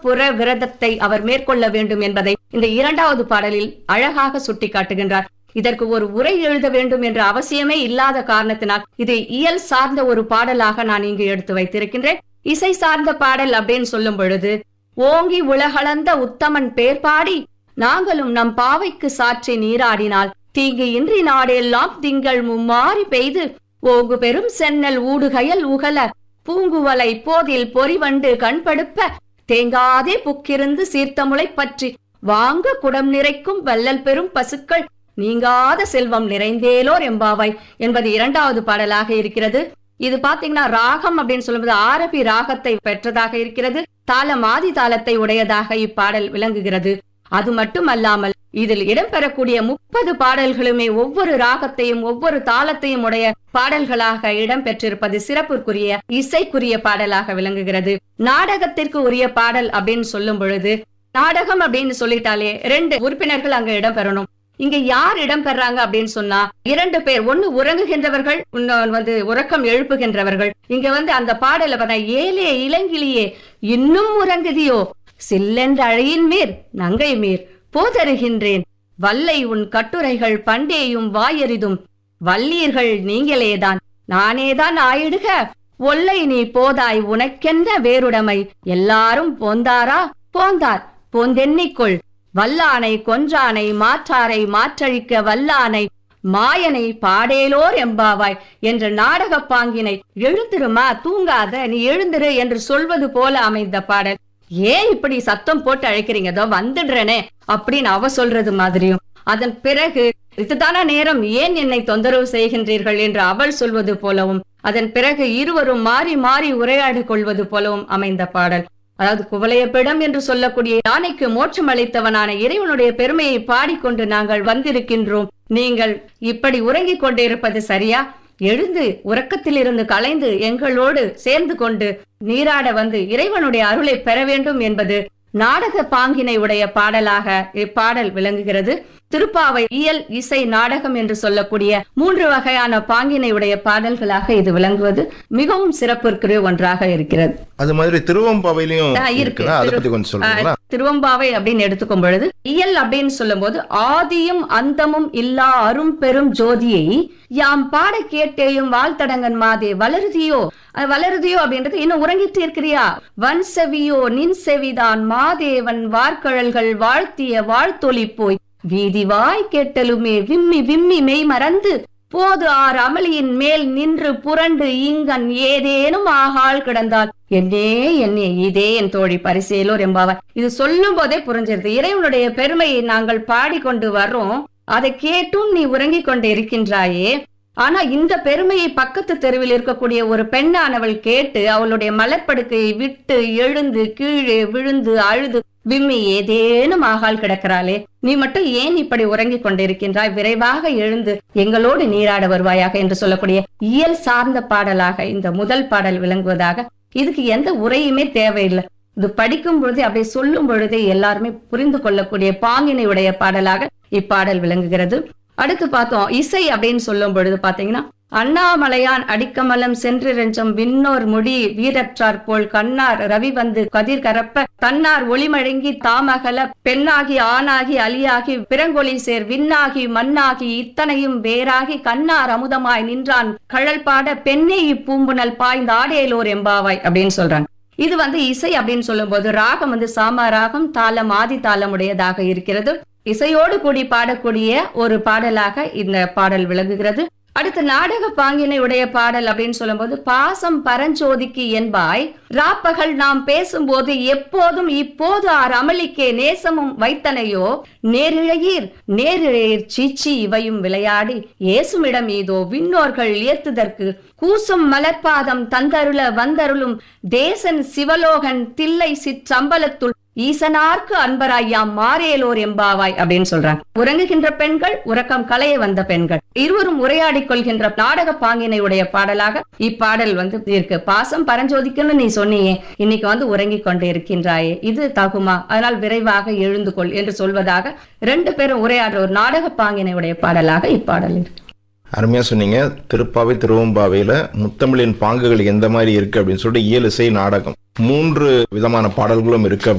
புற விரதத்தை அவர் மேற்கொள்ள வேண்டும் என்பதை இந்த இரண்டாவது பாடலில் அழகாக சுட்டிக்காட்டுகின்றார் இதற்கு ஒரு உரை எழுத வேண்டும் என்ற அவசியமே இல்லாத காரணத்தினால் இது இயல் சார்ந்த ஒரு பாடலாக நான் இங்கு எடுத்து வைத்திருக்கின்றேன் இசை சார்ந்த பாடல் அப்படின்னு சொல்லும் பொழுது ஓங்கி உலகளந்த உத்தமன் பேர் பாடி நாங்களும் நம் பாவைக்கு சாற்றி நீராடினால் தீங்கு இன்றி நாடெல்லாம் திங்கள் மும்மாறி பெய்து ஓகு பெரும் சென்னல் ஊடுகயல் உகல பூங்குவலை போதில் பொறிவண்டு கண்படுப்ப தேங்காதே புக்கிருந்து சீர்த்தமுளை பற்றி வாங்க குடம் நிறைக்கும் வள்ளல் பெரும் பசுக்கள் நீங்காத செல்வம் நிறைந்தேலோர் எம்பாவாய் என்பது இரண்டாவது பாடலாக இருக்கிறது இது பாத்தீங்கன்னா ராகம் அப்படின்னு சொல்லும்போது ஆரபி ராகத்தை பெற்றதாக இருக்கிறது தாளம் ஆதி தாளத்தை உடையதாக இப்பாடல் விளங்குகிறது அது மட்டுமல்லாமல் இதில் இடம்பெறக்கூடிய முப்பது பாடல்களுமே ஒவ்வொரு ராகத்தையும் ஒவ்வொரு தாளத்தையும் உடைய பாடல்களாக இடம்பெற்றிருப்பது சிறப்புக்குரிய இசைக்குரிய பாடலாக விளங்குகிறது நாடகத்திற்கு உரிய பாடல் அப்படின்னு சொல்லும் பொழுது நாடகம் அப்படின்னு சொல்லிட்டாலே ரெண்டு உறுப்பினர்கள் அங்க இடம்பெறணும் இங்க யார் இடம்பெறாங்க அப்படின்னு சொன்னா இரண்டு பேர் ஒண்ணு உறங்குகின்றவர்கள் இன்னொன்னு வந்து உறக்கம் எழுப்புகின்றவர்கள் இங்க வந்து அந்த பாடல பார்த்தா ஏலே இளங்கிலியே இன்னும் உறங்குதியோ சில்லென்ற அழையின் மேற் நங்கை மேற் போதருகின்றேன் வல்லை உன் கட்டுரைகள் பண்டேயும் வாயெறிதும் வல்லீர்கள் நீங்களேதான் நானேதான் ஆயிடுக ஒல்லை நீ போதாய் உனக்கென்ன வேறுடைமை எல்லாரும் போந்தாரா போந்தார் போந்தென்னிக்கொள் வல்லானை கொன்றானை மாற்றாரை மாற்றழிக்க வல்லானை மாயனை பாடேலோர் எம்பாவாய் என்ற நாடகப் பாங்கினை எழுந்திருமா தூங்காத நீ எழுந்திரு என்று சொல்வது போல அமைந்த பாடல் ஏன் இப்படி சத்தம் போட்டு அழைக்கிறீங்க இதோ வந்துடுறேனே அப்படின்னு அவ சொல்றது மாதிரியும் அதன் பிறகு இதுதான நேரம் ஏன் என்னை தொந்தரவு செய்கின்றீர்கள் என்று அவள் சொல்வது போலவும் அதன் பிறகு இருவரும் மாறி மாறி உரையாடி கொள்வது போலவும் அமைந்த பாடல் அதாவது குவலையப்பிடம் என்று சொல்லக்கூடிய யானைக்கு மோட்சம் அளித்தவனான இறைவனுடைய பெருமையை பாடிக்கொண்டு நாங்கள் வந்திருக்கின்றோம் நீங்கள் இப்படி உறங்கிக் கொண்டிருப்பது சரியா எழுந்து உறக்கத்திலிருந்து கலைந்து எங்களோடு சேர்ந்து கொண்டு நீராட வந்து இறைவனுடைய அருளை பெற வேண்டும் என்பது நாடக பாங்கினை உடைய பாடலாக இப்பாடல் விளங்குகிறது திருப்பாவை இயல் இசை நாடகம் என்று சொல்லக்கூடிய மூன்று வகையான பாங்கினை உடைய பாடல்களாக இது விளங்குவது மிகவும் சிறப்பிற்குரிய ஒன்றாக இருக்கிறது அது மாதிரி திருவம்பாவையிலையும் ஆ, இருக்கு. இருக்குதா அதை பத்தி கொஞ்சம் சொல்றீங்களா திருவம்பாவை அப்படின்னு எடுத்துக்கும் பொழுது இயல் அப்படின்னு சொல்லும்போது ஆதியும் அந்தமும் இல்லா அரும் பெரும் ஜோதியை யாம் பாட கேட்டேயும் வாழ்த்தடங்கன் மாதே வளருதியோ அது வளருதியோ அப்படின்றது இன்னும் உறங்கிட்டு இருக்கிறியா வன் செவியோ நின் செவிதான் மாதேவன் வார்கழல்கள் வாழ்த்திய வாழ்த்தொலி போய் வீதி வாய் கேட்டலுமே விம்மி விம்மி மெய் மறந்து போது ஆர் அமளியின் மேல் நின்று புரண்டு இங்கன் ஏதேனும் ஆகாள் கிடந்தால் என்னே என்னே இதே என் தோழி பரிசேலோர் என்பாவாய் இது சொல்லும் போதே புரிஞ்சிருது இறைவனுடைய பெருமையை நாங்கள் பாடிக்கொண்டு வர்றோம் அதை கேட்டும் நீ உறங்கிக் கொண்டு இருக்கின்றாயே ஆனா இந்த பெருமையை பக்கத்து தெருவில் இருக்கக்கூடிய ஒரு பெண்ணானவள் கேட்டு அவளுடைய மலர்ப்படுக்கையை விட்டு எழுந்து கீழே விழுந்து அழுது விம்மி ஏதேனும் ஆகால் கிடக்கிறாளே நீ மட்டும் ஏன் இப்படி உறங்கிக் கொண்டிருக்கின்றாய் விரைவாக எழுந்து எங்களோடு நீராட வருவாயாக என்று சொல்லக்கூடிய இயல் சார்ந்த பாடலாக இந்த முதல் பாடல் விளங்குவதாக இதுக்கு எந்த உரையுமே தேவையில்லை இது படிக்கும் பொழுதே அப்படியே சொல்லும் பொழுதே எல்லாருமே புரிந்து கொள்ளக்கூடிய பாங்கினை உடைய பாடலாக இப்பாடல் விளங்குகிறது அடுத்து பார்த்தோம் இசை அப்படின்னு சொல்லும் பொழுது பாத்தீங்கன்னா அண்ணாமலையான் அடிக்கமலம் சென்று ரெஞ்சம் விண்ணோர் முடி வீரற்றார் போல் கண்ணார் ரவி வந்து கதிர் கரப்ப தன்னார் ஒளிமழங்கி தாமகல பெண்ணாகி ஆணாகி அலியாகி பிறங்கொலி சேர் விண்ணாகி மண்ணாகி இத்தனையும் வேறாகி கண்ணார் அமுதமாய் நின்றான் கழல் பாட பெண்ணே இப்பூம்புணல் பாய்ந்த ஆடேலோர் எம்பாவாய் அப்படின்னு சொல்றாங்க இது வந்து இசை அப்படின்னு சொல்லும்போது ராகம் வந்து சாமா ராகம் தாளம் ஆதி தாளம் உடையதாக இருக்கிறது இசையோடு கூடி பாடக்கூடிய ஒரு பாடலாக இந்த பாடல் விளங்குகிறது அடுத்து நாடக பாங்கினை உடைய பாடல் அப்படின்னு சொல்லும்போது பாசம் பரஞ்சோதிக்கு என்பாய் ராப்பகல் நாம் பேசும்போது எப்போதும் இப்போது ஆர் அமளிக்கே நேசமும் வைத்தனையோ நேரிழையீர் நேரிழையீர் சீச்சி இவையும் விளையாடி ஏசுமிடம் இதோ விண்ணோர்கள் ஏத்துதற்கு கூசும் மலர்பாதம் தந்தருள வந்தருளும் தேசன் சிவலோகன் தில்லை சிற்றம்பலத்துள் ஈசனார்க்கு அன்பராய்யாம் மாறேலோர் எம்பாவாய் அப்படின்னு சொல்றாங்க உறங்குகின்ற பெண்கள் உறக்கம் களைய வந்த பெண்கள் இருவரும் உரையாடிக் கொள்கின்ற நாடக பாங்கினை உடைய பாடலாக இப்பாடல் வந்து இருக்கு பாசம் பரஞ்சோதிக்குன்னு நீ சொன்னியே இன்னைக்கு வந்து உறங்கிக் கொண்டு இருக்கின்றாயே இது தகுமா அதனால் விரைவாக எழுந்து கொள் என்று சொல்வதாக ரெண்டு பேரும் உரையாடுற ஒரு நாடக பாங்கினை உடைய பாடலாக இப்பாடல் இருக்கு அருமையா சொன்னீங்க திருப்பாவை திருவம்பாவையில முத்தமிழின் பாங்குகள் எந்த மாதிரி இருக்கு அப்படின்னு சொல்லிட்டு இயல் இசை நாடகம் மூன்று விதமான பாடல்களும் இருக்கு